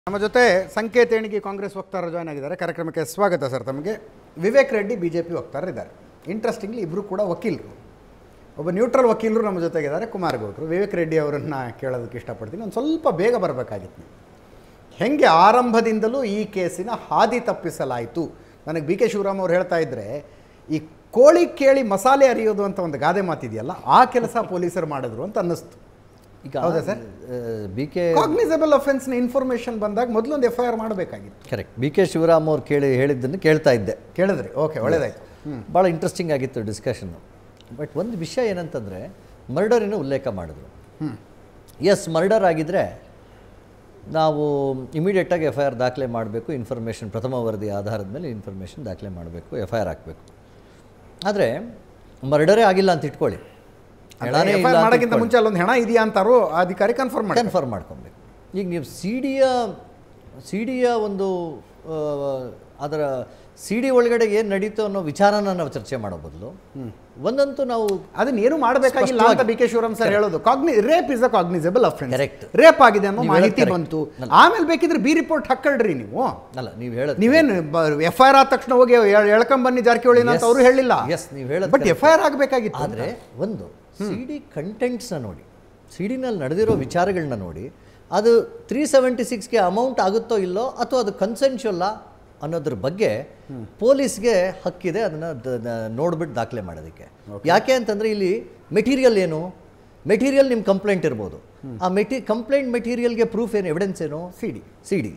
ನಮ್ಮ ಜೊತೆ ಸಂಕೇತ ಎಣಿಗೆ ಕಾಂಗ್ರೆಸ್ ವಕ್ತಾರರು ಜಾಯ್ನ್ ಆಗಿದ್ದಾರೆ ಕಾರ್ಯಕ್ರಮಕ್ಕೆ ಸ್ವಾಗತ ಸರ್ ತಮಗೆ Vivek Reddy B J P ವಕ್ತಾರರಿದ್ದಾರೆ ಇಂಟ್ರೆಸ್ಟಿಂಗ್ಲಿ ಇಬ್ಬರು ಕೂಡ ವಕೀಲರು ಒಬ್ಬ ನ್ಯೂಟ್ರಲ್ ವಕೀಲರು ನಮ್ಮ ಜೊತೆಗಿದ್ದಾರೆ ಕುಮಾರಗೌಡರು ವಿವೇಕ್ ರೆಡ್ಡಿ ಅವರನ್ನು ಕೇಳೋದಕ್ಕೆ ಇಷ್ಟಪಡ್ತೀನಿ ಒಂದು ಸ್ವಲ್ಪ ಬೇಗ ಬರಬೇಕಾಗಿತ್ತು ನೀವು ಹೆಂಗೆ ಆರಂಭದಿಂದಲೂ ಈ ಕೇಸಿನ ಹಾದಿ ತಪ್ಪಿಸಲಾಯಿತು ನನಗೆ ಬಿ ಕೆ ಶಿವರಾಮ್ ಅವ್ರು ಹೇಳ್ತಾ ಇದ್ದರೆ ಈ ಕೋಳಿ ಕೇಳಿ ಮಸಾಲೆ ಅರಿಯೋದು ಅಂತ ಒಂದು ಗಾದೆ ಮಾತಿದೆಯಲ್ಲ ಆ ಕೆಲಸ ಪೊಲೀಸರು ಮಾಡಿದ್ರು ಅಂತ ಅನ್ನಿಸ್ತು ಈಗ ಹೌದಾ ಸರ್? ಬಿ ಕೆ ಕಾಗ್ನಿಸಬಲ್ ಅಫೆನ್ಸ್ನ ಇನ್ಫಾರ್ಮೇಷನ್ ಬಂದಾಗ ಮೊದಲೊಂದು ಎಫ್ ಐ ಆರ್ ಮಾಡಬೇಕಾಗಿತ್ತು ಕರೆಕ್ಟ್ ಬಿ ಕೆ ಶಿವರಾಮ್ ಅವ್ರು ಕೇಳಿ ಹೇಳಿದ್ದನ್ನು ಕೇಳ್ತಾ ಇದ್ದೆ ಕೇಳಿದ್ರಿ ಓಕೆ ಒಳ್ಳೇದಾಯ್ತು ಭಾಳ ಇಂಟ್ರೆಸ್ಟಿಂಗ್ ಆಗಿತ್ತು ಡಿಸ್ಕಷನ್ನು ಬಟ್ ಒಂದು ವಿಷಯ ಏನಂತಂದರೆ ಮರ್ಡರಿನ ಉಲ್ಲೇಖ ಮಾಡಿದ್ರು ಎಸ್ ಮರ್ಡರ್ ಆಗಿದ್ದರೆ ನಾವು ಇಮಿಡಿಯೇಟಾಗಿ ಎಫ್ ಐ ಆರ್ ದಾಖಲೆ ಮಾಡಬೇಕು ಇನ್ಫಾರ್ಮೇಷನ್ ಪ್ರಥಮ ವರದಿ ಆಧಾರದ ಮೇಲೆ ಇನ್ಫಾರ್ಮೇಷನ್ ದಾಖಲೆ ಮಾಡಬೇಕು ಎಫ್ ಐ ಆರ್ ಹಾಕಬೇಕು ಆದರೆ ಮರ್ಡರೇ ಆಗಿಲ್ಲ ಅಂತ ಇಟ್ಕೊಳ್ಳಿ ಹೆಣನೇ ಎಫ್ ಐ ಇಲ್ಲ ಆರ್ ಅಂತ ಮಾಡೋಕ್ಕಿಂತ ಇಟ್ಕೊಳ್ಳಿ. ಮುಂಚೆ ಅಲ್ಲೊಂದು ಹೆಣ ಇದೆಯಾ ಅಂತಾರೋ ಆ ಅಧಿಕಾರಿ ಕನ್ಫರ್ಮ್ ಮಾಡಿ ಕನ್ಫರ್ಮ್ ಮಾಡ್ಕೊಬೇಕು ಈಗ ನೀವು ಸಿ ಡಿಯ ಸಿ ಡಿಯ ಒಂದು ಆ, ಅದರ ಸಿ ಡಿ ಒಳಗಡೆ ಏನು ನಡೀತು ಅನ್ನೋ ವಿಚಾರನ ನಾವು ಚರ್ಚೆ ಮಾಡೋ ಬದಲು ಒಂದಂತೂ ನಾವು ಅದನ್ನ ಏನು ಮಾಡಬೇಕಾಗಿಲ್ಲ ಅಂತ ಬಿ ಕೆ ಶಿವರಾಮ್ ಸರ್ ಹೇಳೋದು ಕಾಗ್ನಿ rape is a cognizable offence Correct. Rape ಆಗಿದೆ ಅನ್ನೋ ನೀವು ಹೇಳೋದು ಮಾಹಿತಿ correct. ಬಂತು ಆಮೇಲೆ ಬೇಕಿದ್ರೆ ಬಿ ರಿಪೋರ್ಟ್ ಹಾಕೊಳ್ರಿ ನೀವು ಅಲ್ಲ ನೀವು ಹೇಳೋದು ನೀವೇನು ಎಫ್ ಐ ಆರ್ ಆದ ತಕ್ಷಣ ಹೋಗಿ ಎಳ್- ಎಳ್ಕೊಂಬನ್ನಿ ಜಾರಕಿಹೊಳಿ ಅಂತ Yes. ಅವರು ಹೇಳಿಲ್ಲ Yes, ನೀವು ಹೇಳೋದು ಬಟ್ ಎಫ್ ಐ ಆರ್ ಆಗಬೇಕಾಗಿತ್ತು ಆದರೆ ಒಂದು ಸಿ ಡಿ ಕಂಟೆಂಟ್ಸ್ನ ನೋಡಿ ಸಿ ಡಿನಲ್ಲಿ ನಡೆದಿರೋ ವಿಚಾರಗಳನ್ನ ನೋಡಿ ಅದು ತ್ರೀ ಸೆವೆಂಟಿ ಸಿಕ್ಸ್ಗೆ ಅಮೌಂಟ್ ಆಗುತ್ತೋ ಇಲ್ಲೋ ಅಥವಾ ಅದು ಕನ್ಸೆನ್ಶುವಲ್ಲ ಅನ್ನೋದ್ರ ಬಗ್ಗೆ ಪೊಲೀಸ್ಗೆ ಹಕ್ಕಿದೆ ಅದನ್ನು ನೋಡ್ಬಿಟ್ಟು ದಾಖಲೆ ಮಾಡೋದಕ್ಕೆ ಯಾಕೆ ಅಂತಂದರೆ ಇಲ್ಲಿ ಮೆಟೀರಿಯಲ್ ಏನು ಮೆಟೀರಿಯಲ್ ನಿಮ್ಮ ಕಂಪ್ಲೇಂಟ್ ಇರ್ಬೋದು ಆ ಮೆಟಿ ಕಂಪ್ಲೇಂಟ್ ಮೆಟೀರಿಯಲ್ಗೆ ಪ್ರೂಫ್ ಏನು ಎವಿಡೆನ್ಸ್ ಏನು ಸಿ ಡಿ ಸಿ ಡಿ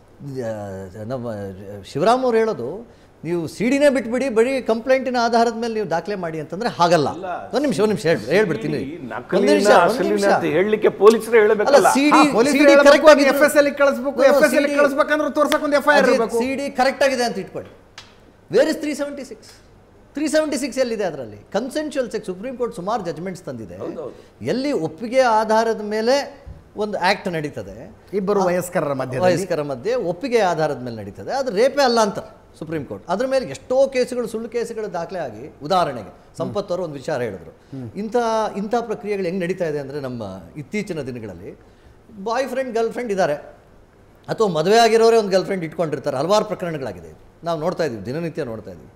ನಮ್ಮ ಶಿವರಾಮ್ ಅವ್ರು ಹೇಳೋದು ನೀವು ಸಿ ಡಿನೇ ಬಿಟ್ಬಿಡಿ ಬರೀ ಕಂಪ್ಲೇಂಟಿನ ಆಧಾರದ ಮೇಲೆ ನೀವು ದಾಖಲೆ ಮಾಡಿ ಅಂತಂದ್ರೆ ಹಾಗಲ್ಲ ಒಂದು ನಿಮಿಷ ಒಂದು ನಿಮಿಷ ಹೇಳ್- ಹೇಳ್ಬಿಡ್ತೀನಿ ಒಂದು ನಕಲಿನ ನಿಮಿಷ ಒಂದು ಅಸಲಿನ ನಿಮಿಷ ಅಂತ ಹೇಳಲಿಕ್ಕೆ ಪೊಲೀಸರು ಅಲ್ಲ ಹೇಳಬೇಕಲ್ಲ ಸಿ ಹಾ, ಡಿ ಪೊಲೀಸರು ಹೇಳ್ಬೇಕು, ಅದು FSL ಗೆ ಕಳಿಸ್ಬೇಕು, FSL ಗೆ ಕಳಿಸ್ಬೇಕಂದ್ರೆ ತೋರ್ಸಕ್ಕೆ ಒಂದು FIR ಇರ್ಬೇಕು. ಸಿ ಡಿ ಕರೆಕ್ಟ್ ಆಗಿದೆ ಅಂತ ಇಟ್ಕೊಳ್ಳಿ where is three seventy six three seventy six ಎಲ್ಲಿದೆ ಅದರಲ್ಲಿ ಕನ್ಸೆನ್ಶುವಲ್ ಸೆಕ್ಸ್ ಸುಪ್ರೀಂ ಕೋರ್ಟ್ ಸುಮಾರು ಜಜ್ಮೆಂಟ್ಸ್ ತಂದಿದೆ ಎಲ್ಲಿ ಒಪ್ಪಿಗೆ ಆಧಾರದ ಮೇಲೆ ಒಂದು ಆ್ಯಕ್ಟ್ ನಡೀತದೆ ಇಬ್ಬರು ವಯಸ್ಕರರ ಮಧ್ಯೆ ವಯಸ್ಕರ ಮಧ್ಯೆ ಒಪ್ಪಿಗೆ ಆಧಾರದ ಮೇಲೆ ನಡೀತದೆ ಅದು ರೇಪೇ ಅಲ್ಲ ಅಂತ ಸುಪ್ರೀಂ ಕೋರ್ಟ್ ಅದ್ರ ಮೇಲೆ ಎಷ್ಟೋ ಕೇಸುಗಳು ಸುಳ್ಳು ಕೇಸುಗಳು ದಾಖಲೆ ಆಗಿ ಉದಾಹರಣೆಗೆ ಸಂಪತ್ ಅವರು ಒಂದು ವಿಚಾರ ಹೇಳಿದ್ರು ಇಂಥ ಇಂಥ ಪ್ರಕ್ರಿಯೆಗಳು ಹೆಂಗೆ ನಡೀತಾ ಇದೆ ಅಂದರೆ ನಮ್ಮ ಇತ್ತೀಚಿನ ದಿನಗಳಲ್ಲಿ ಬಾಯ್ ಫ್ರೆಂಡ್ ಗರ್ಲ್ ಫ್ರೆಂಡ್ ಇದ್ದಾರೆ ಅಥವಾ ಮದುವೆ ಆಗಿರೋರೇ ಒಂದು ಗರ್ಲ್ ಫ್ರೆಂಡ್ ಇಟ್ಕೊಂಡಿರ್ತಾರೆ ಹಲವಾರು ಪ್ರಕರಣಗಳಾಗಿದೆ ಇದು. ನಾವು ನೋಡ್ತಾ ಇದ್ದೀವಿ ದಿನನಿತ್ಯ ನೋಡ್ತಾ ಇದ್ದೀವಿ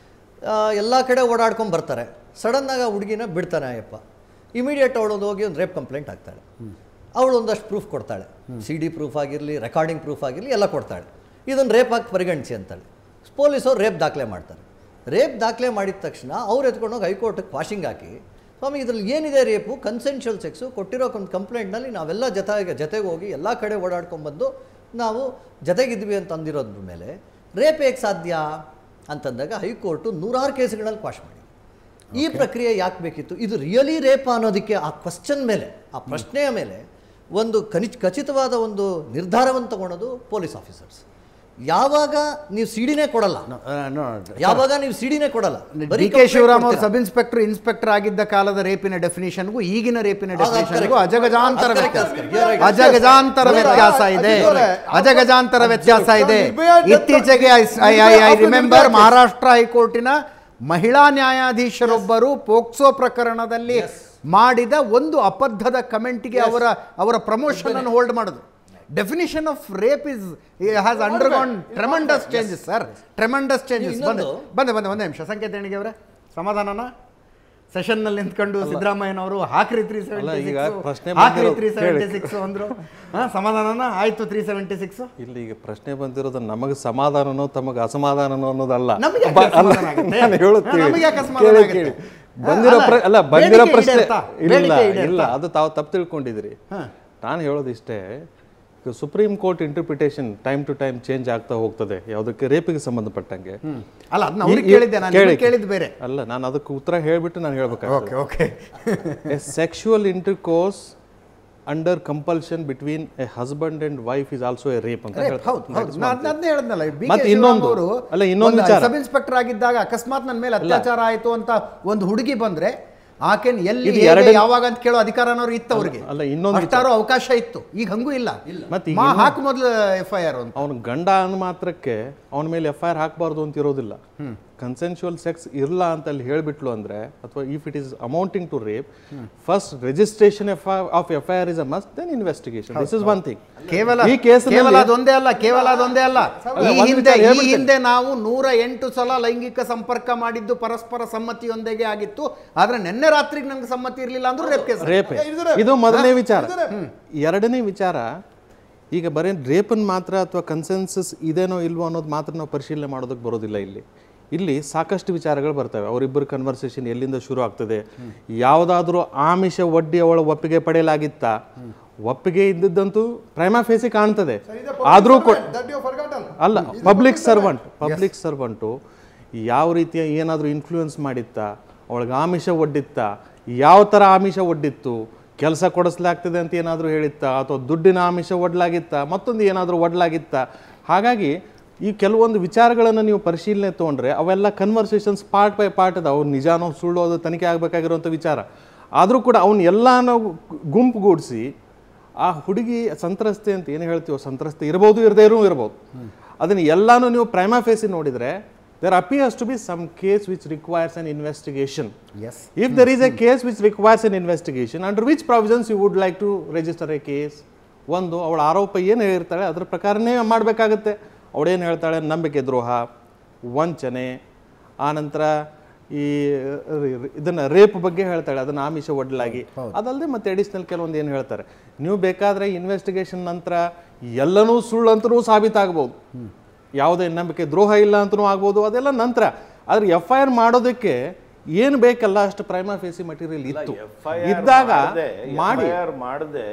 ಎಲ್ಲ ಕಡೆ ಓಡಾಡ್ಕೊಂಡು ಬರ್ತಾರೆ ಸಡನ್ನಾಗಿ ಆ ಹುಡುಗಿನ ಬಿಡ್ತಾನೆ ಅಯ್ಯಪ್ಪ ಇಮಿಡಿಯೇಟ್ ಅವಳೊಂದು ಹೋಗಿ ಒಂದು ರೇಪ್ ಕಂಪ್ಲೇಂಟ್ ಹಾಕ್ತಾಳೆ ಅವಳು ಒಂದಷ್ಟು ಪ್ರೂಫ್ ಕೊಡ್ತಾಳೆ ಸಿ ಡಿ ಪ್ರೂಫ್ ಆಗಿರಲಿ ರೆಕಾರ್ಡಿಂಗ್ ಪ್ರೂಫ್ ಆಗಿರಲಿ ಎಲ್ಲ ಕೊಡ್ತಾಳೆ ಇದನ್ನು ರೇಪ್ ಆಗಿ ಪರಿಗಣಿಸಿ ಅಂತಾಳೆ ಪೊಲೀಸವ್ರು ರೇಪ್ ದಾಖಲೆ ಮಾಡ್ತಾರೆ ರೇಪ್ ದಾಖಲೆ ಮಾಡಿದ ತಕ್ಷಣ ಅವ್ರು ಎತ್ಕೊಂಡೋಗಿ ಹೈಕೋರ್ಟಿಗೆ ವಾಷಿಂಗ್ ಹಾಕಿ ಸ್ವಾಮಿ ಇದ್ರಲ್ಲಿ ಏನಿದೆ ರೇಪು ಕನ್ಸೆನ್ಷುವಲ್ ಸೆಕ್ಸು ಕೊಟ್ಟಿರೋ ಒಂದು ಕಂಪ್ಲೇಂಟ್ನಲ್ಲಿ ನಾವೆಲ್ಲ ಜೊತೆಗೆ ಜೊತೆಗೆ ಹೋಗಿ ಎಲ್ಲ ಕಡೆ ಓಡಾಡ್ಕೊಂಡ್ಬಂದು ನಾವು ಜೊತೆಗಿದ್ವಿ ಅಂತ ಅಂದಿರೋದ್ರ ಮೇಲೆ ರೇಪ್ ಹೇಗೆ ಸಾಧ್ಯ ಅಂತಂದಾಗ ಹೈಕೋರ್ಟು ನೂರಾರು ಕೇಸುಗಳಲ್ಲಿ ಕ್ವಾಶ್ ಮಾಡಿ ಈ ಪ್ರಕ್ರಿಯೆ ಯಾಕೆ ಬೇಕಿತ್ತು ಇದು ರಿಯಲಿ ರೇಪ್ ಅನ್ನೋದಕ್ಕೆ ಆ ಕ್ವಶನ್ ಮೇಲೆ ಆ ಪ್ರಶ್ನೆಯ ಮೇಲೆ ಒಂದು ಕನಿಚ್ ಖಚಿತವಾದ ಒಂದು ನಿರ್ಧಾರವನ್ನು ತಗೊಳೋದು ಪೊಲೀಸ್ ಆಫೀಸರ್ಸ್ ಯಾವಾಗ ನೀವು ಸಿಡಿನೇ ಕೊಡಲ್ಲ ಯಾವಾಗ ನೀವು ಸಿಡಿನೇ ಕೊಡಲ್ಲ ಬರೀ ಡಿ ಕೆ complaint ಶಿವರಾಮ್ ಅವರು ಕೊಡ್ತೀರಾ. ಸಬ್ ಇನ್ಸ್ಪೆಕ್ಟರ್ ಇನ್ಸ್ಪೆಕ್ಟರ್ ಆಗಿದ್ದ ಕಾಲದ ರೇಪಿನ ಡೆಫಿನಿಷನ್ಗೂ ಈಗಿನ ರೇಪಿನ ಅದು correct. ಡೆಫಿನಿಷನ್ಗೂ ಅಜಗಜಾಂತರ ಅದು correct, ವ್ಯತ್ಯಾಸ that's correct. You're right. ಅಜಗಜಾಂತರ You're right. ವ್ಯತ್ಯಾಸ ಇದೆ ಅಜಿತವ್ರೆ, ಅಜಗಜಾಂತರ ವ್ಯತ್ಯಾಸ ಇದೆ ನಿರ್ಭಯ death- ಇತ್ತೀಚೆಗೆ I Nirbhaya remember case. Maharashtra ಹೈಕೋರ್ಟಿನ ಮಹಿಳಾ ನ್ಯಾಯಾಧೀಶರೊಬ್ಬರು ಪೋಕ್ಸೋ ಪ್ರಕರಣದಲ್ಲಿ ಮಾಡಿದ ಒಂದು ಅಬದ್ಧದ ಕಮೆಂಟ್ಗೆ ಅವರ ಅವರ ಪ್ರಮೋಷನ್ ಅನ್ನು ಹೋಲ್ಡ್ ಮಾಡಿದ್ರು definition of rape is has undergone tremendous changes sir tremendous changes ಬಂದೆ ಇನ್ನೊಂದು- ಬಂದೆ ಬಂದೆ ಒಂದೇ ನಿಮಿಷ ಸಂಕೇತ ಹೆಣಿಗೆ ಅವರೇ ಸಮಾಧಾನನ ಸೆಷನ್ನಲ್ಲಿ ನಿಂತ್ಕೊಂಡು ಸಿದ್ದರಾಮಯ್ಯನವರು ಹಾಕ್ರಿ ತ್ರೀ ಅಲ್ಲ, ಸೆವೆಂಟಿ ಈಗ ಸಿಕ್ಸ್ ಪ್ರಶ್ನೆ ಹಾಕ್ರಿ ಬಂದಿರೋದು ತ್ರೀ ಸೆವೆಂಟಿ ಕೇಳಿ. ಸಿಕ್ಸ್ ಅಂದ್ರು ಹಾ ಸಮಾಧಾನನ ಆಯ್ತು ತ್ರೀ ಸೆವೆಂಟಿ ಸಿಕ್ಸ್ ಇಲ್ಲಿ ಈಗ ಪ್ರಶ್ನೆ ಬಂದಿರೋದು ನಮಗೆ ಸಮಾಧಾನನೋ ತಮಗೆ ಅಸಮಾಧಾನನೋ ಅನ್ನೋದಲ್ಲ ನಮಗೆ ಯಾಕೆ ಬ- ಅಲ್ಲ, ಅಸಮಾಧಾನ ಆಗುತ್ತೆ? ನಾನು ಹೇಳುತ್ತೀನಿ ನಮಗೆ ಯಾಕೆ ಅಸಮಾಧಾನ ಕೇಳಿ ಆಗುತ್ತೆ? ಕೇಳಿ ಹಾ, ಬಂದಿರೋ ಅಲ್ಲ, ಪ್ರ- ಅಲ್ಲ ಬಂದಿರೋ ಬೇಡಿಕೆ ಪ್ರಶ್ನೆ ಈಡೇರ್ತಾ? ಇಲ್ಲ ಬೇಡಿಕೆ ಈಡೇರ್ತಾ? ಇಲ್ಲ ಅದು ತಾವು ತಪ್ಪು ತಿಳ್ಕೊಂಡಿದ್ರಿ ಹಾ. ನಾನು ಹೇಳೋದಿಷ್ಟೇ Supreme Court interpretation time to time change ಆಗ್ತಾ ಹೋಗ್ತದೆ ಯಾವುದಕ್ಕೆ ರೇಪಿಗೆ ಸಂಬಂಧಪಟ್ಟಂಗೆ ಅಲ್ಲ ಅದನ್ನ ಅವ್ರಿಗೆ ಈ- ಕೇಳಿದ್ದೆ ನಾನು ಕೇಳಿ. ನಿಮಗೆ ಕೇಳಿದ್ದು ಬೇರೆ ಅಲ್ಲ ನಾನು ಅದಕ್ಕೆ ಉತ್ತರ ಹೇಳ್ಬಿಟ್ಟು ನಾನು ಹೇಳ್ಬೇಕಾಗ್ತದೆ okay okay a sexual intercourse under compulsion between a husband and wife is also a rape ಅಂತ ಹೇಳ್ತಾರೆ. ಹೌದು ಹೌದು ನಾನು ಅದನ್ನೇ ಹೇಳಿದ್ನಲ್ಲ ಬಿ ಮತ್ತೆ ಕೆ ಇನ್ನೊಂದು- ಅವರು ಅಲ್ಲ, ಇನ್ನೊಂದು ವಿಚಾರ. ಸಬ್ ಇನ್ಸ್ಪೆಕ್ಟರ್ ಆಗಿದ್ದಾಗ ಅಕಸ್ಮಾತ್ ನನ್ನ ಮೇಲೆ ಅತ್ಯಾಚಾರ ಆಯ್ತು ಅಂತ ಒಂದು ಹುಡುಗಿ ಬಂದ್ರೆ ಆಕೆನ್ ಎಲ್ಲಿ ಇದು ಹೇಗೆ, ಎರಡನೇ- ಯಾವಾಗ ಅಂತ ಕೇಳೋ ಅಧಿಕಾರನವ್ರು ಇತ್ತು ಅವ್ರಿಗೆ ಅಲ್ಲ, ಇನ್ನೊಂದು ಅಷ್ಟಾರು ಅವಕಾಶ ಇತ್ತು ಈಗ ಹಂಗೂ ಇಲ್ಲ ಮತ್ತೆ ಈಗ ಮಾ ಇನ್ನೊಂದು- ಹಾಕು ಮೊದಲು ಎಫ್ ಐ ಆರ್ ಅಂತ ಅವನ ಗಂಡ ಅಂದ ಮಾತ್ರಕ್ಕೆ ಅವನ ಮೇಲೆ ಎಫ್ ಐ ಆರ್ ಹಾಕಬಾರ್ದು ಅಂತ ಇರೋದಿಲ್ಲ ಕನ್ಸೆನ್ಶುವಲ್ ಸೆಕ್ಸ್ ಇರಲ್ಲ ಅಂತ ಅಲ್ಲಿ ಹೇಳ್ಬಿಟ್ಲು ಅಂದ್ರೆ ಅಥವಾ if it is amounting to rape first registration of F I R is a must then investigation this is one thing ಕೇವಲ ಈ ಕೇಸ್ ಕೇವಲ ಅದೊಂದೇ ಅಲ್ಲ ಕೇವಲ ಅದೊಂದೇ ಅಲ್ಲ ಈ ಒಂದು ಹಿಂದೆ ವಿಚಾರ ಈ ಹೇಳ್ಬಿಡ್ತೇನೆ. ಹಿಂದೆ ನಾವು ನೂರ ಎಂಟು ಸಲ ಲೈಂಗಿಕ ಸಂಪರ್ಕ ಮಾಡಿದ್ದು ಪರಸ್ಪರ ಸಮ್ಮತಿಯೊಂದಿಗೆ ಆಗಿತ್ತು ಆದ್ರೆ ನಿನ್ನೆ ರಾತ್ರಿಗೆ ನಮ್ಗೆ ಸಮ್ಮತಿ ಇರಲಿಲ್ಲ ಅಂದ್ರೂ ರೇಪ್ ಕೇಸ್ ರೇಪ್ ಇದು ಮೊದಲನೇ ವಿಚಾರ ಎರಡನೇ ವಿಚಾರ ಈಗ ಬರೀ ರೇಪನ್ ಮಾತ್ರ ಅಥವಾ ಕನ್ಸೆನ್ಸಸ್ ಇದೇನೋ ಇಲ್ವೋ ಅನ್ನೋದು ಮಾತ್ರ ನಾವು ಪರಿಶೀಲನೆ ಮಾಡೋದಕ್ಕೆ ಬರೋದಿಲ್ಲ ಇಲ್ಲಿ ಇಲ್ಲಿ ಸಾಕಷ್ಟು ವಿಚಾರಗಳು ಬರ್ತವೆ ಅವರಿಬ್ಬರ ಕನ್ವರ್ಸೇಷನ್ ಎಲ್ಲಿಂದ ಶುರು ಆಗ್ತದೆ ಯಾವುದಾದ್ರೂ ಆಮಿಷ ಒಡ್ಡಿ ಅವಳ ಒಪ್ಪಿಗೆ ಪಡೆಯಲಾಗಿತ್ತ ಒಪ್ಪಿಗೆ ಇದ್ದಿದ್ದಂತೂ ಪ್ರೈಮಾ ಫೇಸಿ ಕಾಣ್ತದೆ ಆದರೂ ಕೂಡ ಅಲ್ಲ ಪಬ್ಲಿಕ್ ಸರ್ವಂಟ್ ಪಬ್ಲಿಕ್ ಸರ್ವಂಟು ಯಾವ ರೀತಿಯ ಏನಾದರೂ ಇನ್ಫ್ಲೂಯೆನ್ಸ್ ಮಾಡಿತ್ತಾ ಅವಳಿಗೆ ಆಮಿಷ ಒಡ್ಡಿತ್ತ ಯಾವ ಥರ ಆಮಿಷ ಒಡ್ಡಿತ್ತು ಕೆಲಸ ಕೊಡಿಸ್ಲಾಗ್ತದೆ ಅಂತ ಏನಾದರೂ ಹೇಳಿತ್ತ ಅಥವಾ ದುಡ್ಡಿನ ಆಮಿಷ ಒಡ್ಲಾಗಿತ್ತ ಮತ್ತೊಂದು ಏನಾದರೂ ಒಡ್ಲಾಗಿತ್ತ ಹಾಗಾಗಿ ಈ ಕೆಲವೊಂದು ವಿಚಾರಗಳನ್ನು ನೀವು ಪರಿಶೀಲನೆ ತೊಗೊಂಡ್ರೆ ಅವೆಲ್ಲ ಕನ್ವರ್ಸೇಷನ್ಸ್ ಪಾರ್ಟ್ ಬೈ ಪಾರ್ಟ್ ಅದ ಅವ್ರು ನಿಜಾನೋ ಸುಳ್ಳು ಅದು ತನಿಖೆ ಆಗಬೇಕಾಗಿರುವಂಥ ವಿಚಾರ ಆದರೂ ಕೂಡ ಅವನ್ನ ಎಲ್ಲ ನಾವು ಗುಂಪುಗೂಡಿಸಿ ಆ ಹುಡುಗಿ ಸಂತ್ರಸ್ತೆ ಅಂತ ಏನು ಹೇಳ್ತೀವೋ ಸಂತ್ರಸ್ತೆ ಇರ್ಬೋದು ಇರದೇ ಇರೂ ಇರ್ಬೋದು ಅದನ್ನು ಎಲ್ಲಾನು ನೀವು ಪ್ರೈಮಾ ಫೇಸಿ ನೋಡಿದರೆ there appears to be some case which requires an investigation as if there is a case which requires an investigation under which provisions you would like to register a case ಒಂದು ಅವಳ ಆರೋಪ ಏನು ಹೇಳಿರ್ತಾಳೆ ಅದ್ರ ಪ್ರಕಾರನೇ ಮಾಡಬೇಕಾಗತ್ತೆ ಅವಳೇನು ಹೇಳ್ತಾಳೆ ನಂಬಿಕೆ ದ್ರೋಹ ವಂಚನೆ ಆನಂತರ ಈ ಇದನ್ನ ರೇಪ್ ಬಗ್ಗೆ ಹೇಳ್ತಾಳೆ ಅದನ್ನ ಆಮಿಷ ಒಡ್ಲಾಗಿ ಅದಲ್ಲದೆ ಮತ್ತೆ ಅಡಿಷನಲ್ ಕೆಲವೊಂದು ಏನು ಹೇಳ್ತಾರೆ ನೀವು ಬೇಕಾದ್ರೆ ಇನ್ವೆಸ್ಟಿಗೇಷನ್ ನಂತರ ಎಲ್ಲನೂ ಸುಳ್ಳು ಅಂತನೂ ಸಾಬೀತಾಗ್ಬೋದು ಯಾವುದೇ ನಂಬಿಕೆ ದ್ರೋಹ ಇಲ್ಲ ಅಂತನೂ ಆಗ್ಬೋದು ಅದೆಲ್ಲ ನಂತರ ಆದ್ರೆ ಎಫ್ ಐ ಆರ್ ಮಾಡೋದಕ್ಕೆ ಏನು ಬೇಕಲ್ಲ ಅಷ್ಟು ಪ್ರೈಮಾ ಫೇಸಿ ಮಟೀರಿಯಲ್ ಇತ್ತು ಇದ್ದಾಗ ಮಾಡಿ ಮಾಡದೆ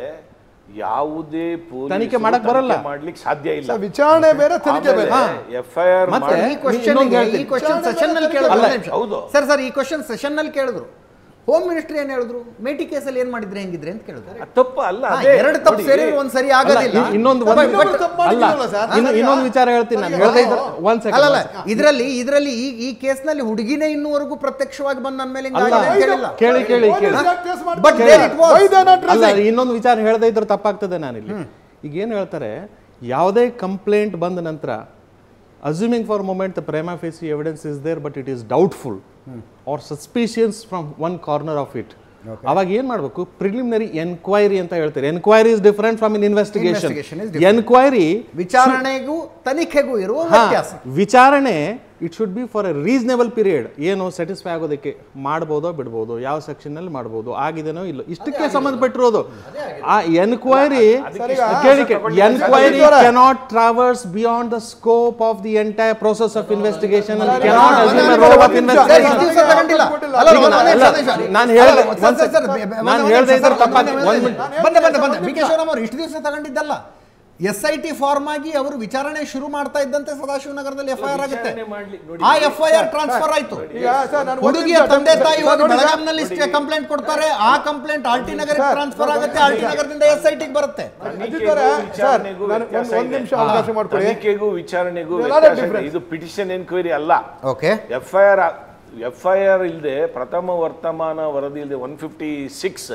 ಯಾವುದೇ ಪೊಲೀಸರು ತನಿಖೆ ಮಾಡಕ್ ಬರಲ್ಲ. ಮಾಡ್ಲಿಕ್ಕೆ ಸಾಧ್ಯ ಇಲ್ಲ ವಿಚಾರಣೆ ಬೇರೆ ತನಿಖೆ ಬೇರೆ ಎಫ್ ಐ ಆರ್ ಮತ್ತೆ ಈ ಕ್ವಶನ್ ಇನ್ನೊಂದು ಈ ಹೇಳ್ತೀನಿ. ಕ್ವಶನ್ ಸೆಷನ್ ನಲ್ಲಿ ಕೇಳಿದ್ರು ಅಲ್ಲ, ಒಂದ್ ನಿಮಿಷ. ಹೌದು. ಸರ್ ಸರ್ ಈ ಕ್ವಶನ್ ಸೆಷನ್ ನಲ್ಲಿ ಕೇಳಿದ್ರು ಹೋಮ್ ಮಿನಿಸ್ಟ್ರಿ ಏನ್ ಹೇಳಿದ್ರು ಮೇಟಿ ಕೇಸಲ್ಲಿ ಏನ್ ಮಾಡಿದ್ರೆ ಹೆಂಗಿದ್ರೆ ಅಂತ ಕೇಳಿದ್ರು ತಪ್ಪ ಅಲ್ಲ ಹಾ, ಅದೇ ಎರಡು ತಪ್ಪು ನೋಡಿ, ಸೇರಿ ಒಂದ್ ಸರಿ ಅಲ್ಲ, ಆಗೋದಿಲ್ಲ ಇ- ಇನ್ನೊಂದು But- ಒಂದು- but- ತಪ್ಪು ಅಲ್ಲ ಮಾಡಿದ್ರಲ್ಲ ಸರ್? ಇನ್ನು- ಇನ್ನೊಂದು ವಿಚಾರ ಹೇಳ್ತೀನಿ ನಾನು ಹೇಳ್ದೆ ಇದ್ರೆ ಒಂದ್ ಅಲ್ಲಲ್ಲ ಸೆಕೆಂಡ್ ಇದರಲ್ಲಿ ಇದರಲ್ಲಿ ಈ ಈ ಕೇಸ್ನಲ್ಲಿ ಹುಡುಗಿನೇ ಇನ್ನೂವರೆಗೂ ಪ್ರತ್ಯಕ್ಷವಾಗಿ ಬಂದು ನನ್ನ ಮೇಲೆ ಅಲ್ಲ ಹಿಂಗಾಗಿದೆ ಅಂತ ಹೇಳಿಲ್ಲ ಕೇಳಿ ಕೇಳಿ ಕೇಳಿ ಪೊಲೀಸರು ಯಾಕೆ ಕೇಸ್ ಮಾಡ್ತಾರೆ? But there it was. Why they are not ಅಲ್ಲ dressing? ಇನ್ನೊಂದು ವಿಚಾರ ಹೇಳ್ದೆ ಇದ್ರೆ ತಪ್ಪಾಗ್ತದೆ ನಾನಿಲ್ಲಿ ಈಗ ಏನು ಹೇಳ್ತಾರೆ ಯಾವುದೇ ಕಂಪ್ಲೇಂಟ್ ಬಂದ ನಂತರ assuming for moment the prima facie evidence is there but it is doubtful or suspicions from one corner of it ಅವಾಗ ಏನ್ ಮಾಡಬೇಕು ಪ್ರಿಲಿಮಿನರಿ ಎನ್ಕ್ವೈರಿ ಅಂತ ಹೇಳ್ತಾರೆ enquiry is different from in investigation Investigation is different. Enquiry ವಿಚಾರಣೆಗೂ ತನಿಖೆಗೂ ಇರುವ ವ್ಯತ್ಯಾಸ ವಿಚಾರಣೆ it should be for a reasonable period ಏನು ಸ್ಯಾಟಿಸ್ಫೈ ಆಗೋದಕ್ಕೆ ಮಾಡ್ಬೋದೋ ಬಿಡ್ಬೋದು ಯಾವ ಸೆಕ್ಷನ್ ನಲ್ಲಿ ಮಾಡ್ಬೋದು ಆಗಿದೆನೋ ಇಲ್ಲ ಇಷ್ಟಕ್ಕೆ ಸಂಬಂಧಪಟ್ಟಿರೋದು ಆ ಎನ್ಕ್ವೈರಿ ಕೇಳಿ enquiry cannot traverse beyond the scope of the entire process of investigation cannot assume a role of sir, ಇಷ್ಟು ದಿವಸ ತಗೊಂಡಿಲ್ಲ. ಅಲ್ಲ, ಅಲ್ಲ, ಒಂದ್ ನಿಮಿಷ, ಒಂದ್ ನಿಮಿಷ. ನಾನು ಹೇಳ್ದೆ- ಅಲ್ಲ, ಸರ್, ಸರ್, ಸರ್, ಬ- ಬ- ನಾನು ಒಂದ್ ಹೇಳ್ದೆ ನಿಮಿಷ, ಇದ್ರೆ ಸರ್, ತಪ್ಪಾಗಿ- ಒಂದ್ ಒಂದ್ ನಿಮಿಷ. ಬಂದೆ ಬಂದೆ ಬಂದೆ ಬಿ ಕೆ ಶಿವರಾಮ್ ಅವರು ಇಷ್ಟು ದಿವಸ ತಗೊಂಡಿದ್ದಲ್ಲ ಎಸ್ ಐ ಟಿ ಫಾರ್ಮ್ ಆಗಿ ಅವರು ವಿಚಾರಣೆ ಶುರು ಮಾಡ್ತಾ ಇದ್ದಂತೆ ಸದಾಶಿವನಗರದಲ್ಲಿ ಎಫ್ ಐ ಆರ್ ಆಗುತ್ತೆ ವಿಚಾರಣೆ ಮಾಡ್ಲಿ- ನೋಡಿ, ಆ ಎಫ್ ಐ ಆರ್ ಟ್ರಾನ್ಸ್ಫರ್ ಆಯ್ತು ಈಗ ಸರ್, ನಾನು ಒಂದು ಹುಡುಗಿಯ ನಿಮಿಷ ತಂದೆ ಸರ್, ತಾಯಿ ಸರ್, ಹೋಗಿ ನೋಡಿ ಸರ್, ಬೆಳಗಾಂನಲ್ಲಿ ಕಂಪ್ಲೇಂಟ್ ಕೊಡ್ತಾರೆ ಆ ಕಂಪ್ಲೇಂಟ್ ಆರ್ ಟಿ ನಗರಕ್ಕೆ ಟ್ರಾನ್ಸ್ಫರ್ ಆಗುತ್ತೆ ಆರ್ ಟಿ ನಗರದಿಂದ ಎಸ್ ಐ ಟಿಗೆ ಬರುತ್ತೆ ತನಿಖೆಗೂ ಸರ್, ವಿಚಾರಣೆಗೂ ನಾನು ವ್ಯತ್ಯಾಸ ಒಂದ್- ಒಂದ್ ಇದೆ. ನಿಮಿಷ ಅವಕಾಶ ಮಾಡ್ಕೊಡಿ. ತನಿಖೆಗೂ ವಿಚಾರಣೆಗೂ There are a ವ್ಯತ್ಯಾಸ ಇದೆ. difference. ಇದು ಪಿಟಿಷನ್ ಎನ್ಕ್ವೈರಿ ಅಲ್ಲ okay F I R F I R ಇಲ್ಲದೆ ಪ್ರಥಮ ವರ್ತಮಾನ ವರದಿ ಇಲ್ಲದೆ ಒನ್ ಫಿಫ್ಟಿ ಸಿಕ್ಸ್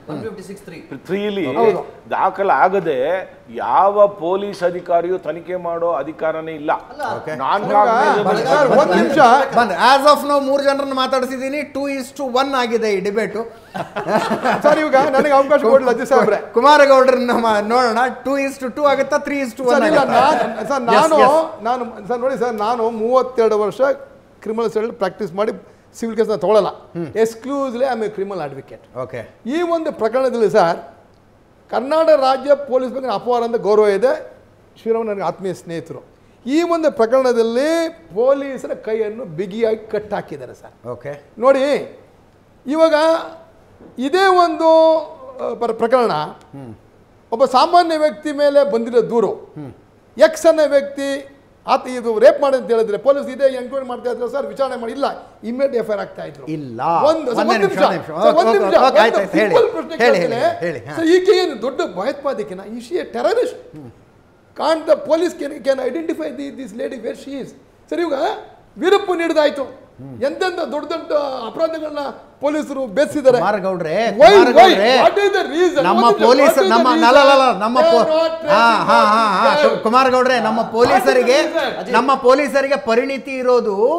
ತ್ರೀಲಿ ದಾಖಲಾಗದೆ ಯಾವ ಪೊಲೀಸ್ ಅಧಿಕಾರಿಯು ತನಿಖೆ ಮಾಡೋ ಅಧಿಕಾರನೇ ಇಲ್ಲ ನಾನ್ ಸರ್, ಒಂದ್ ನಿಮಿಷ ಬಂದ್ ಆಸ್ ಆಫ್ ನಾವು ಮೂರು ಜನರನ್ನ ಮಾತಾಡಿಸಿದ್ದೀನಿ ಟೂ ಇಸ್ ಟು ಒನ್ ಆಗಿದೆ ಈ ಡಿಬೇಟು ಸರ್ ಇವಾಗ ನನಗೆ ಅವಕಾಶ ಕೊಡಲಿ ಅಜ್ಜಿ ಸಾಹೇಬ್ರೆ ಕುಮಾರಗೌಡ್ರನ್ನ ಮ- ನೋಡೋಣ ಟೂ ಇಸ್ ಟು ಟೂ ಆಗುತ್ತಾ three is to one sir ಇಲ್ಲ ನಾನು ಸರ್ ನಾನು ನಾನು ಸರ್ ನೋಡಿ ಸರ್ ನಾನು ಮೂವತ್ತೆರಡು ವರ್ಷ ಕ್ರಿಮಿನಲ್ ಸೈಡ್ ಪ್ರಾಕ್ಟೀಸ್ ಮಾಡಿ ಸಿವಿಲ್ ಕೇಸ್ನ ತಗೊಳ್ಳಲ್ಲ exclusively I a criminal advocate okay ಈ ಒಂದು ಪ್ರಕರಣದಲ್ಲಿ ಸರ್ ಕರ್ನಾಟಕ ರಾಜ್ಯ ಪೊಲೀಸ್ ಬಗ್ಗೆ ಅಪವಾದ ಅಂತ ಗೌರವ ಇದೆ ಶ್ರೀರಾಮ್ ನನಗೆ ಆತ್ಮೀಯ ಸ್ನೇಹಿತರು ಈ ಒಂದು ಪ್ರಕರಣದಲ್ಲಿ ಪೊಲೀಸರ ಕೈಯನ್ನು ಬಿಗಿಯಾಗಿ ಕಟ್ಟಾಕಿದ್ದಾರೆ ಸರ್ ಓಕೆ ನೋಡಿ ಇವಾಗ ಇದೇ ಒಂದು ಆ, ಪ್ರ- ಪ್ರಕರಣ ಒಬ್ಬ ಸಾಮಾನ್ಯ ವ್ಯಕ್ತಿ ಮೇಲೆ ಬಂದಿರೋ ದೂರು ಎಕ್ಸ್ ಅನ್ನೋ ವ್ಯಕ್ತಿ ಆತ ಇದು ರೇಪ್ ಮಾಡಿ ಅಂತ ಹೇಳಿದ್ರೆ ಪೊಲೀಸ್ ಇದೇ ಎನ್ಕ್ವೈರಿ ಮಾಡ್ತಾ ಇದ್ರು ಸರ್ ವಿಚಾರಣೆ ಮಾಡಿ ಇಲ್ಲ ಇಮಿಡಿಯೇಟ್ ಎಫ್ ಐ ಆರ್ ಆಗ್ತಾ ಇದ್ರು ಇಲ್ಲ. ಒಂದು ಸರ್, ಒಂದೇ ಒಂದು ನಿಮಿಷ, ನಿಮಿಷ ಒಂದೇ ನಿಮಿಷ. ಸರ್, ಒಂದು ಓಕೆ, ನಿಮಿಷ ಓಕೆ, ಆಯ್ತು, ಒಂದು ಆಯ್ತು, ಹೇಳಿ. simple ಪ್ರಶ್ನೆ ಹೇಳಿ, ಕೇಳ್ತೇನೆ. ಹೇಳಿ, ಹಾ. ಸರ್, ಈಕೆ ಏನು ದೊಡ್ಡ ಭಯೋತ್ಪಾದಕಿನ is she a terrorist can't the police can can identify the this lady where she is sir ಇವಾಗ ವೀರಪ್ಪು ನೀಡಿದಾಯ್ತು ಎಂತೆಂತ ದೊಡ್ಡ ದೊಡ್ಡ ಅಪರಾಧಗಳನ್ನ ಪೊಲೀಸರು ಬೆಸಿದ್ದಾರೆ ಕುಮಾರಗೌಡ್ರೆ Why, ಕುಮಾರಗೌಡ್ರೆ, why? What is the reason? ನಮ್ಮ What is the- police what is the ನಮ್ಮ reason? ಅಲ್ಲ, ಅಲ್ಲ, ಅಲ್ಲ, ನಮ್ಮ They ಪೊ- are not ಹಾ tracing ಹಾ the ಹಾ ಹಾ guy. ಕುಮಾರಗೌಡ್ರೆ ನಮ್ಮ ಪೊಲೀಸರಿಗೆ reason? ನಮ್ಮ ಪೊಲೀಸರಿಗೆ ಪರಿಣಿತಿ ಇರೋದು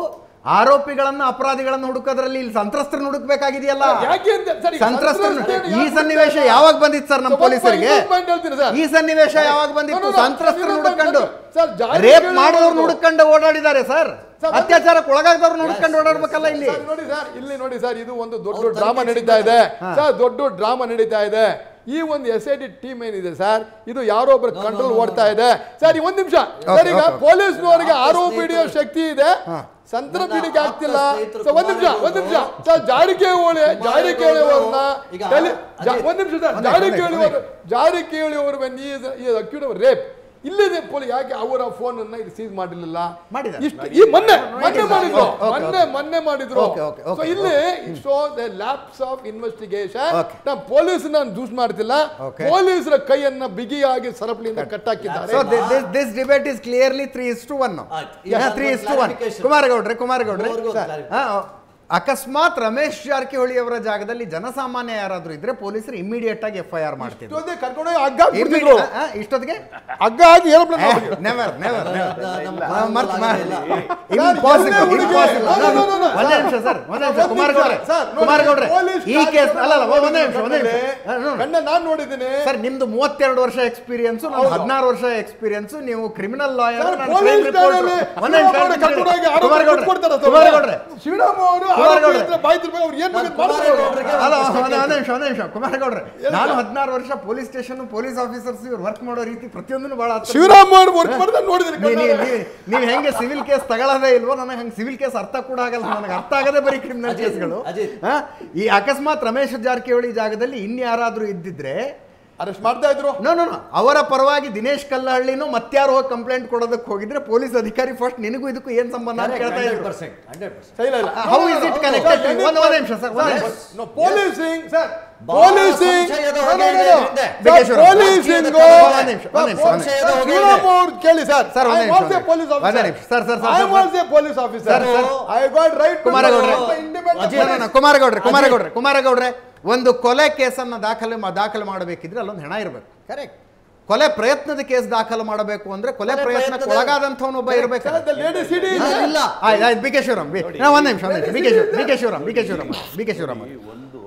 ಆರೋಪಿಗಳನ್ನ ಅಪರಾಧಿಗಳನ್ನ ಹುಡುಕೋದ್ರಲ್ಲಿ ಇಲ್ಲಿ ಸಂತ್ರಸ್ತರನ್ನ ಹುಡುಕ್ಬೇಕಾಗಿದೆಯಲ್ಲ ಯಾಕೆ ಅಂತ ಸರ್, ಈಗ ಸಂತ್ರಸ್ತರನ್ನ ಸಂತ್ರಸ್ತರನ್ನ ಈ ಯಾಕೆ ಸನ್ನಿವೇಶ ಹುಡುಕ್ತಾರೆ? ಯಾವಾಗ ಬಂದಿತ್ತು ಸರ್ ನಮ್ಮ ಸ್ವಲ್ಪ ಪೊಲೀಸರಿಗೆ ಇನ್ನೊಂದು point ಹೇಳ್ತೀನಿ ಸರ್. ಈ ಸನ್ನಿವೇಶ ಯಾವಾಗ ಬಂದಿತ್ತು No, no, no. ಸಂತ್ರಸ್ತರನ್ನ ಇನ್ನೊಂದು ಹುಡುಕೊಂಡು ಸರ್, ಜಾರಿ ರೇಪ್ ಕೇಳಿ ಮಾಡಿದವ್ರನ್ನ ನೋಡು. ಹುಡುಕೊಂಡು ಓಡಾಡಿದ್ದಾರೆ ಸರ್ ಸರ್, ಅತ್ಯಾಚಾರಕ್ಕೆ ಒಳಗಾದವ್ರನ್ನ ಹುಡುಕೊಂಡು ಓಡಾಡ್ಬೇಕಲ್ಲ ಇಲ್ಲಿ ಸರ್ ನೋಡಿ ಸರ್ ಇಲ್ಲಿ ನೋಡಿ ಸರ್ ಇದು ಒಂದು ದೊಡ್ಡ ಡ್ರಾಮಾ ನಡೀತಾ ಇದೆ ಸರ್ ದೊಡ್ಡ ಡ್ರಾಮಾ ನಡೀತಾ ಇದೆ ಈ ಒಂದು ಎಸ್ ಐ ಡಿ ಟೀಮ್ ಏನಿದೆ ಸರ್ ಇದು ಯಾರೋ ಒಬ್ಬರ ಕಂಟ್ರೋಲ್ ಓಡ್ತಾ ಇದೆ ಸರ್ ಈ ಒಂದ್ ನಿಮಿಷ ಸರ್ ಈಗ okay, okay. ಪೊಲೀಸ್ನವರಿಗೆ ಆರೋಪ ಹಿಡಿಯೋ ಶಕ್ತಿ ಇದೆ ಸಂತರ ನನ್ನ ಪೀಡಿಗೆ ಆಗ್ತಿಲ್ಲ ಆಪ್ತ ಸ್ನೇಹಿತರು ಸರ್ ಒಂದ್ ನಿಮಿಷ ಒಂದ್ ನಿಮಿಷ ಸರ್ ಜಾರಕಿಹೊಳಿ ಜಾರಕಿಹೊಳಿ ಅವ್ರನ್ನ ಈಗ ತಲೆ- ಜಾ- ಅದೇ- ಒಂದ್ ನಿಮಿಷ ಸರ್ ಜಾರಕಿಹೊಳಿ ಅವರು ಜಾರಕಿಹೊಳಿ ಅವರು ವೆನ್ ಈ ಅಕ್ಯೂಡ್ ರೇಪ್ ಇಲ್ಲಿದೆ ಪೊಲೀಸ್ ಯಾಕೆ ಅವರ ಫೋನ್ ಅನ್ನ ಇಲ್ಲಿ ಸೀಸ್ ಮಾಡಿರ್ಲಿಲ್ಲ ಮಾಡಿದ್ದಾರೆ. ಇಷ್ಟು ಈ ಮೊನ್ನೆ ಮೊನ್ನೆ ಮಾಡಿದ್ರು Okay, okay, ಮೊನ್ನೆ ಮೊನ್ನೆ ಮಾಡಿದ್ರು Okay, okay, ಸೊ okay, ಇಲ್ಲಿ show the labs of investigation Okay. ನಾವು ಪೊಲೀಸ್ ನಾನು ದೂಸ್ ಮಾಡ್ತಿಲ್ಲ Okay. ಪೊಲೀಸರ ಕೈಯನ್ನ ಬಿಗಿಯಾಗಿ ಸರಪಳಿಯಿಂದ ಕಟ್ಟಾಕಿದ್ದಾರೆ so this debate is clearly three is to one ಆಯ್ತು. ಈಗ three is to one clarification. ಕುಮಾರಗೌಡ್ರೆ ಕುಮಾರಗೌಡ್ರೆ ಮೂವರ್ಗೂ ಸರ್, clarification. ಆ, ಅಕಸ್ಮಾತ್ ರಮೇಶ್ ಜಾರಕಿಹೊಳಿ ಅವರ ಜಾಗದಲ್ಲಿ ಜನಸಾಮಾನ್ಯ ಯಾರಾದ್ರೂ ಇದ್ರೆ ಪೊಲೀಸರು ಇಮಿಡಿಯೇಟ್ ಆಗಿ ಎಫ್ ಐ ಆರ್ ಮಾಡ್ತಿದ್ರು ಇಷ್ಟೊಂದೇ ಕರ್ಕೊಂಡೋಗಿ ಹಗ್ಗ ಹಾಕ್ಬಿಡ್ತಿದ್ರು. Immediate- ಆ, ಆ, ಇಷ್ಟೊತ್ತಿಗೆ ಹಗ್ಗ ಹಾಕಿ ಏರೋಪ್ಲೇನ್ ನೆವರ್ ನೆವರ್ ನಮ್ಮ ಮರ್ತ್ ಕಾನೂನಲ್ಲಿ ಇಂಪಾಸಿಬಲ್ ಎಲ್ಲೇ ಹುಡುಗಿ- impossible No, no, no, no. ಒಂದೇ ನಿಮಿಷ ಸರ್ ಒಂದೇ ನಿಮಿಷ ಒಂದ್ ಕುಮಾರಗೌಡ್ರೆ ನಿಮಿಷ. ಸರ್, ನೋಡಿ, ಕುಮಾರಗೌಡ್ರೆ ಪೊಲೀಸ್ ಈ ಕೇಸ್ ಅಲ್ಲ ಅಲ್ಲ ಒಂದೇ ಕಣ್ಣಲ್ಲಿ ನಿಮಿಷ ಒಂದೇ ನಿಮಿಷ ಆ, no, no. ಕಣ್ಣ ನಾನ್ ನೋಡಿದ್ದೀನಿ ಸರ್ ನಿಮ್ದು ಮೂವತ್ತೆರಡು ವರ್ಷ ಎಕ್ಸ್ಪೀರಿಯನ್ಸ್ ಹೌದು. ಹದಿನಾರು ವರ್ಷ ಎಕ್ಸ್ಪೀರಿಯನ್ಸ್ ನೀವು ಕ್ರಿಮಿನಲ್ ಲಾಯರ್ ಸರ್, ಪೊಲೀಸ್ ಠಾಣೆಯಲ್ಲಿ ಶಿವರಾಮವ್ರನ್ನ ಕರ್ಕೊಂಡೋಗಿ ಆರೋಪ ಕೊಟ್ಬಿಡ್ತಾರೆ ಸರ್. ಕುಮಾರಗೌಡ್ರೆ ಶಿವರಾಮ ಅವರು ಕುಮಾರಗೌಡ್ರೆ. ಆರೋಪಿ ಹತ್ರ ಬಾಯಿ ತಿರ್ಬೇಕು, ಅವ್ರು ಏನ್ ಬೇಕಾದ್ ಮಾಡ್ತಾರೆ ಕುಮಾರಗೌಡ್ರಿಗೆ ಅಲ್ಲ ಒಂದೇ ಒಂದೇ ನಿಮಿಷ ಒಂದೇ ನಿಮಿಷ ಕುಮಾರಗೌಡ್ರೆ ನಾನು ಹದಿನಾರು ವರ್ಷ ಪೊಲೀಸ್ ಸ್ಟೇಷನ್ ಪೊಲೀಸ್ ಆಫೀಸರ್ಸ್ ಇವ್ರು ವರ್ಕ್ ಮಾಡೋ ರೀತಿ ಪ್ರತಿಯೊಂದನ್ನು ಬಹಳ ಹತ್ರ- ಶಿವರಾಮ ಅವರು ವರ್ಕ್ ಮಾಡ್ತಾ ನೋಡಿದ್ದೀನಿ ನೀ- ನೀ- ಕಣ್ಣಾರೆ. ನೀ- ನೀವ್ ಹೆಂಗೆ ಸಿವಿಲ್ ಕೇಸ್ ತಗೊಳ್ಳೋದೇ ಇಲ್ವೋ ನನಗೆ ಹಂಗೆ ಸಿವಿಲ್ ಕೇಸ್ ಅರ್ಥ ಕೂಡ ಆಗಲ್ಲ ನನಗೆ ಅರ್ಥ ಆಗದೆ ಬರೀ ಕ್ರಿಮಿನಲ್ ಅಜಿತ್, ಕೇಸ್ಗಳು ಅಜಿತ್. ಹಾ? ಈ ಅಕಸ್ಮಾತ್ ರಮೇಶ್ ಜಾರಕಿಹೊಳಿ ಜಾಗದಲ್ಲಿ ಇನ್ಯಾರಾದ್ರೂ ಇದ್ದಿದ್ರೆ ಅರೆಸ್ಟ್ ಮಾಡ್ತಾ ಇದ್ರು ನೋ ನೋ ನೋ ಅವರ ಪರವಾಗಿ ದಿನೇಶ್ ಕಲ್ಲಹಳ್ಳಿನೂ ಮತ್ಯಾರು ಹೋಗಿ ಕಂಪ್ಲೇಂಟ್ ಕೊಡೋದಕ್ಕೆ ಹೋಗಿದ್ರೆ ಪೊಲೀಸ್ ಅಧಿಕಾರಿ ಫಸ್ಟ್ ನಿನಗೂ ಇದಕ್ಕೂ ಏನ್ ಸಂಬಂಧ ಅಂತ ಕೇಳ್ತಾ ಇದ್ರು 100%, 100%. ಇಲ್ಲ, ಇಲ್ಲ. How is it connected to- ಒಂದ್- ಒಂದ್ ನಿಮಿಷ ಸರ್, ಒಂದ್ ನಿಮಿಷ. No, policing, sir. ಬಹಳ Policing. ಸಂಶಯದ No, no, ಹೊಗೆ no, ಇದೆ no. ಹಿಂದೆ. Sir, ಬಿಕೇಶ್ವರ. policing. ಒಂದ್ ನಿಮಿಷ, ಒಂದ್ ನಿಮಿಷ, ಒಂದ್ ನಿಮಿಷ. ಸಂಶಯದ ಹೊಗೆ ಇದೆ. ಶಿವರಾಮ ಅವ್ರು ಕೇಳಿ ಸರ್ Sir, ಒಂದ್ I ನಿಮಿಷ, was a ಒಂದ್ police ನಿಮಿಷ. ಒಂದ್ officer. ನಿಮಿಷ. Sir, sir, sir, I sir, was a police officer. Sir, sir. I got right to ಕುಮಾರಗೌಡ್ರೆ. know independent Ajay, No, no, no, police. ಕುಮಾರಗೌಡ್ರೆ ಕುಮಾರಗೌಡ್ರೆ ಕುಮಾರಗೌಡ್ರೆ ಒಂದು ಕೊಲೆ ಕೇಸನ್ನ ದಾಖಲೆ ಮಾ- ದಾಖಲೆ ಮಾಡಬೇಕಿದ್ರೆ ಅಲ್ಲೊಂದು ಹೆಣ ಇರಬೇಕು Correct. ಕೊಲೆ ಪ್ರಯತ್ನದ ಕೇಸ್ ದಾಖಲು ಮಾಡಬೇಕು ಅಂದ್ರೆ ಕೊಲೆ ಕೊಲೆ ಪ್ರಯತ್ನಕ್ಕೆ ಪ್ರಯತ್ನದ- ಒಳಗಾದಂಥವನೊಬ್ಬ ಇರಬೇಕು Sir, the lady CD ಇಲ್ಲ, is- ಇಲ್ಲ ಆಯ್ತು ಆಯ್ತು ಬಿ ಕೆ ಶಿವರಾಮ್ ಬಿ ನಾ ಒಂದ್ ನಿಮಿಷ ಒಂದ್ ನಿಮಿಷ B K Shiva B K Shivaram B K Shivaram B K Shivaram ಈ ಒಂದು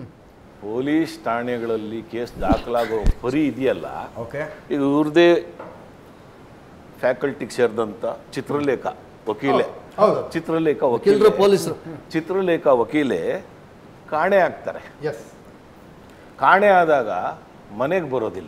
ಪೊಲೀಸ್ ಠಾಣೆಗಳಲ್ಲಿ ಕೇಸ್ ದಾಖಲಾಗೋ ಪರಿ ಇದೆಯಲ್ಲ ಓಕೆ ಈಗ ಇವ್ರದೇ ಫ್ಯಾಕಲ್ಟಿಗೆ ಸೇರಿದಂಥ ಚಿತ್ರಲೇಖ ವಕೀಲೆ ಹೌದು. ಚಿತ್ರಲೇಖ ವಕೀಲರು ವಕೀಲೆ ಪೊಲೀಸರು ಚಿತ್ರಲೇಖ ವಕೀಲೆ ಕಾಣೆ ಆಗ್ತಾರೆ Yes. ಕಾಣೆ ಆದಾಗ ಮನೆಗೆ ಬರೋದಿಲ್ಲ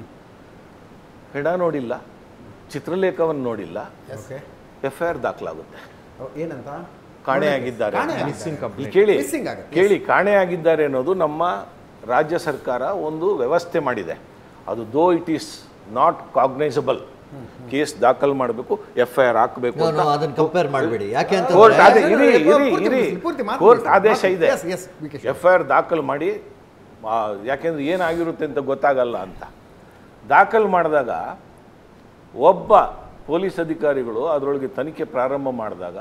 ಹೆಣ ನೋಡಿಲ್ಲ ಚಿತ್ರಲೇಖವನ್ನು ನೋಡಿಲ್ಲ ಓಕೆ ಎಫ್ ಐ ಆರ್ ದಾಖಲಾಗುತ್ತೆ ಏನಂತ ಕಾಣೆ ಆಗಿದ್ದಾರೆ ಕಾಣೆ ಆಗಿದ್ದಾರೆ. Missing complaint. ಇಲ್ಲಿ ಕೇಳಿ Missing ಆಗುತ್ತೆ. ಕೇಳಿ ಕಾಣೆ ಆಗಿದ್ದಾರೆ ಅನ್ನೋದು ನಮ್ಮ ರಾಜ್ಯ ಸರ್ಕಾರ ಒಂದು ವ್ಯವಸ್ಥೆ ಮಾಡಿದೆ ಅದು though it is not cognizable case ದಾಖಲು ಮಾಡಬೇಕು ಎಫ್ ಐ ಆರ್ ಹಾಕಬೇಕು No, no, ಅದನ್ನ ಕಂಪೇರ್ ಮಾಡಬೇಡಿ ಯಾಕೆ ಅಂತ ಕೋರ್ಟ್ ಆದೇಶ ಇಲ್ಲ, ಇರಿ ಇಲ್ಲ, ಇರಿ ಪೂರ್ತಿ ಇರಿ ಮುಗಿಸಿ, ಪೂರ್ತಿ ಮಾತು ಕೋರ್ಟ್ ಮುಗಿಸಿ. ಆದೇಶ ಮಾತು- ಇದೆ yes, yes, V K F I R ದಾಖಲು ಮಾಡಿ ಆ, ಯಾಕೆಂದ್ರೆ ಏನಾಗಿರುತ್ತೆ ಅಂತ ಗೊತ್ತಾಗಲ್ಲ ಅಂತ ದಾಖಲು ಮಾಡಿದಾಗ ಒಬ್ಬ ಪೊಲೀಸ್ ಅಧಿಕಾರಿಗಳು ಅದರೊಳಗೆ ತನಿಖೆ ಪ್ರಾರಂಭ ಮಾಡಿದಾಗ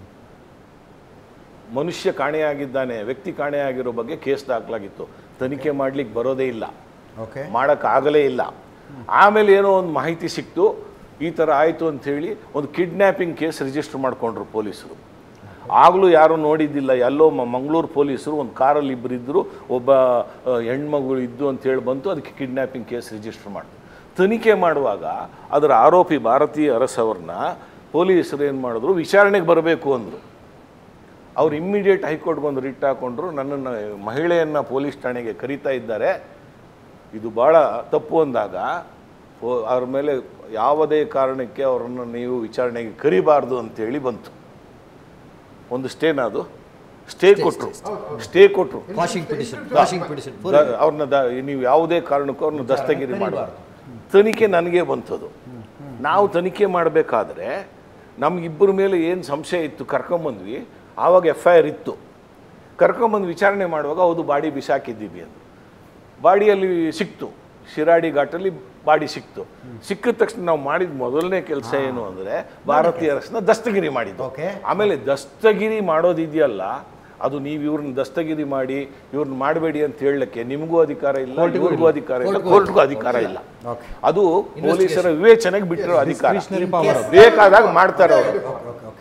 ಮನುಷ್ಯ ಕಾಣೆಯಾಗಿದ್ದಾನೆ ವ್ಯಕ್ತಿ ಕಾಣೆಯಾಗಿರೋ ಬಗ್ಗೆ ಕೇಸ್ ದಾಖಲಾಗಿತ್ತು ತನಿಖೆ ಮಾಡ್ಲಿಕ್ಕೆ ಬರೋದೇ ಇಲ್ಲ ಓಕೆ ಮಾಡೋಕ್ಕಾಗಲೇ ಇಲ್ಲ ಆಮೇಲೆ ಏನೋ ಒಂದು ಮಾಹಿತಿ ಸಿಕ್ತು ಈ ಥರ ಆಯಿತು ಅಂಥೇಳಿ ಒಂದು ಕಿಡ್ನ್ಯಾಪಿಂಗ್ ಕೇಸ್ ರಿಜಿಸ್ಟರ್ ಮಾಡಿಕೊಂಡ್ರು ಪೊಲೀಸರು ಆಗಲೂ ಯಾರೂ ನೋಡಿದ್ದಿಲ್ಲ ಎಲ್ಲೋ ಮ- ಮಂಗಳೂರು ಪೊಲೀಸರು ಒಂದು ಕಾರಲ್ಲಿ ಇಬ್ಬರು ಇದ್ದರು ಒಬ್ಬ ಆ, ಹೆಣ್ಮಗಳು ಇದ್ದು ಅಂತೇಳಿ ಬಂತು ಅದಕ್ಕೆ ಕಿಡ್ನ್ಯಾಪಿಂಗ್ ಕೇಸ್ ರಿಜಿಸ್ಟರ್ ಮಾಡಿದ್ರು ತನಿಖೆ ಮಾಡುವಾಗ ಅದರ ಆರೋಪಿ ಭಾರತೀಯ ಅರಸವ್ರನ್ನ ಪೊಲೀಸರು ಏನು ಮಾಡಿದ್ರು ವಿಚಾರಣೆಗೆ ಬರಬೇಕು ಅಂದರು ಅವ್ರು ಇಮ್ಮಿಡಿಯೇಟ್ ಹೈಕೋರ್ಟ್ ಬಂದು ರಿಟ್ ಹಾಕೊಂಡ್ರು ನನ್ನನ್ನು ಮಹಿಳೆಯನ್ನು ಪೊಲೀಸ್ ಠಾಣೆಗೆ ಕರೀತಾ ಇದ್ದಾರೆ ಇದು ಭಾಳ ತಪ್ಪು ಅಂದಾಗ ಓ- ಅವ್ರ ಮೇಲೆ ಯಾವುದೇ ಕಾರಣಕ್ಕೆ ಅವರನ್ನು ನೀವು ವಿಚಾರಣೆಗೆ ಕರಿಬಾರ್ದು ಅಂತೇಳಿ ಬಂತು ಒಂದು ಸ್ಟೇನ ಅದು ಸ್ಟೇ ಕೊಟ್ಟರು ಸ್ಟೇ ಕೊಟ್ಟರು ವಾಷಿಂಗ್ ಪಿಟಿಷನ್ ವಾಷಿಂಗ್ ಪಿಟಿಷನ್ ದ- ಅವ್ರನ್ನ ದ ನೀವು ಯಾವುದೇ ಕಾರಣಕ್ಕೂ ಅವ್ರನ್ನ ದಸ್ತಗಿರಿ ಮಾಡಬಾರ್ದು ತನಿಖೆ ನನಗೆ ಬಂತದು ನಾವು ತನಿಖೆ ಮಾಡಬೇಕಾದ್ರೆ ನಮಗಿಬ್ಬರ ಮೇಲೆ ಏನು ಸಂಶಯ ಇತ್ತು ಕರ್ಕೊಂಬಂದ್ವಿ ಆವಾಗ ಎಫ್ ಐ ಆರ್ ಇತ್ತು ಕರ್ಕೊಂಬಂದು ವಿಚಾರಣೆ ಮಾಡುವಾಗ ಹೌದು ಬಾಡಿ ಬಿಸಾಕಿದ್ದೀವಿ ಅಂತ ಬಾಡಿಯಲ್ಲಿ ಸಿಕ್ತು ಶಿರಾಡಿ ಘಾಟಲ್ಲಿ ಬಾಡಿ ಸಿಕ್ತು ಸಿಕ್ಕಿದ ತಕ್ಷಣ ನಾವು ಮಾಡಿದ ಮೊದಲನೇ ಕೆಲಸ ಏನು ಅಂದರೆ ಭಾರತೀಯ ಅರಸನ ದಸ್ತಗಿರಿ ಮಾಡಿದ್ದು Okay. ಆಮೇಲೆ ದಸ್ತಗಿರಿ ಮಾಡೋದಿದೆಯಲ್ಲ ಅದು ನೀವು ಇವ್ರನ್ನ ದಸ್ತಗಿರಿ ಮಾಡಿ ಇವ್ರನ್ನ ಮಾಡಬೇಡಿ ಅಂತ ಹೇಳಲಿಕ್ಕೆ ನಿಮಗೂ ಅಧಿಕಾರ ಇಲ್ಲ ಇವ್ರಿಗೂ ಅಧಿಕಾರ ಇಲ್ಲ ಕೋರ್ಟ್ಗೂ ಅಧಿಕಾರ ಇಲ್ಲ Okay. ಅದು ಪೊಲೀಸರ ವಿವೇಚನೆಗೆ ಬಿಟ್ಟಿರೋ ಅಧಿಕಾರ Discretionary power ಅದು. ಬೇಕಾದಾಗ ಮಾಡ್ತಾರೆ ಅವರು ಓಕೆ ಓಕೆ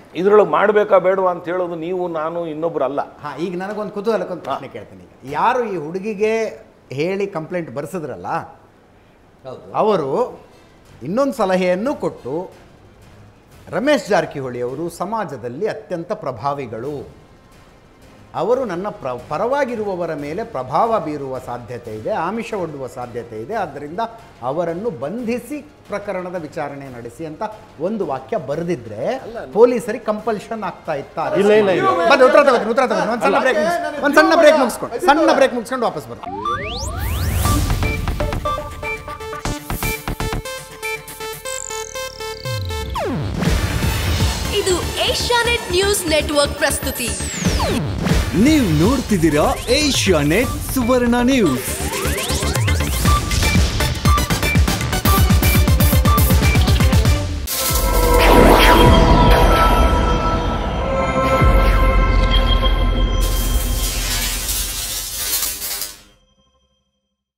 ಇದ್ರೊಳಗೆ ಮಾಡಬೇಕಾ ಬೇಡವಾ ಅಂತ ಹೇಳೋದು ನೀವು ನಾನು ಇನ್ನೊಬ್ರು ಅಲ್ಲ ಹಾಂ ಈಗ ನನಗೊಂದು ಕುತೂಹಲಕ್ಕೊಂದು ಪ್ರಶ್ನೆ ಕೇಳ್ತೀನಿ ಈಗ ಯಾರು ಈ ಹುಡುಗಿಗೆ ಹೇಳಿ ಕಂಪ್ಲೇಂಟ್ ಬರ್ಸಿದ್ರಲ್ಲ ಹೌದು ಅವರು ಇನ್ನೊಂದು ಸಲಹೆಯನ್ನು ಕೊಟ್ಟು ರಮೇಶ್ ಜಾರಕಿಹೊಳಿ ಅವರು ಸಮಾಜದಲ್ಲಿ ಅತ್ಯಂತ ಪ್ರಭಾವಿಗಳು ಅವರು ನನ್ನ ಪ್ರ ಪರವಾಗಿರುವವರ ಮೇಲೆ ಪ್ರಭಾವ ಬೀರುವ ಸಾಧ್ಯತೆ ಇದೆ ಆಮಿಷ ಒಡ್ಡುವ ಸಾಧ್ಯತೆ ಇದೆ ಆದ್ದರಿಂದ ಅವರನ್ನು ಬಂಧಿಸಿ ಪ್ರಕರಣದ ವಿಚಾರಣೆ ನಡೆಸಿ ಅಂತ ಒಂದು ವಾಕ್ಯ ಬರೆದಿದ್ರೆ ಪೊಲೀಸರಿಗೆ ಕಂಪಲ್ಷನ್ ಆಗ್ತಾ ಇತ್ತ ಇಲ್ಲ, ಇಲ್ಲ, ಇಲ್ಲ. ಬನ್ನಿ, ಉತ್ತರ ತಗೋತೀನಿ ಉತ್ತರ ತಗೋತೀನಿ ಒಂದು ಸಣ್ಣ ಬ್ರೇಕ್ ಒಂದು ಸಣ್ಣ ಬ್ರೇಕ್ ಮುಗಿಸ್ಕೊಂಡು ಸಣ್ಣ ಬ್ರೇಕ್ ಮುಗಿಸ್ಕೊಂಡು ವಾಪಸ್ ಬರ್ತೀನಿ ಇದು ಏಷ್ಯಾನೆಟ್ ನ್ಯೂಸ್ ನೆಟ್ವರ್ಕ್ ಪ್ರಸ್ತುತಿ ನೀವು ನೋಡ್ತಿದ್ದೀರಾ ಏಷ್ಯಾ ನೆಟ್ ಸುವರ್ಣ ನ್ಯೂಸ್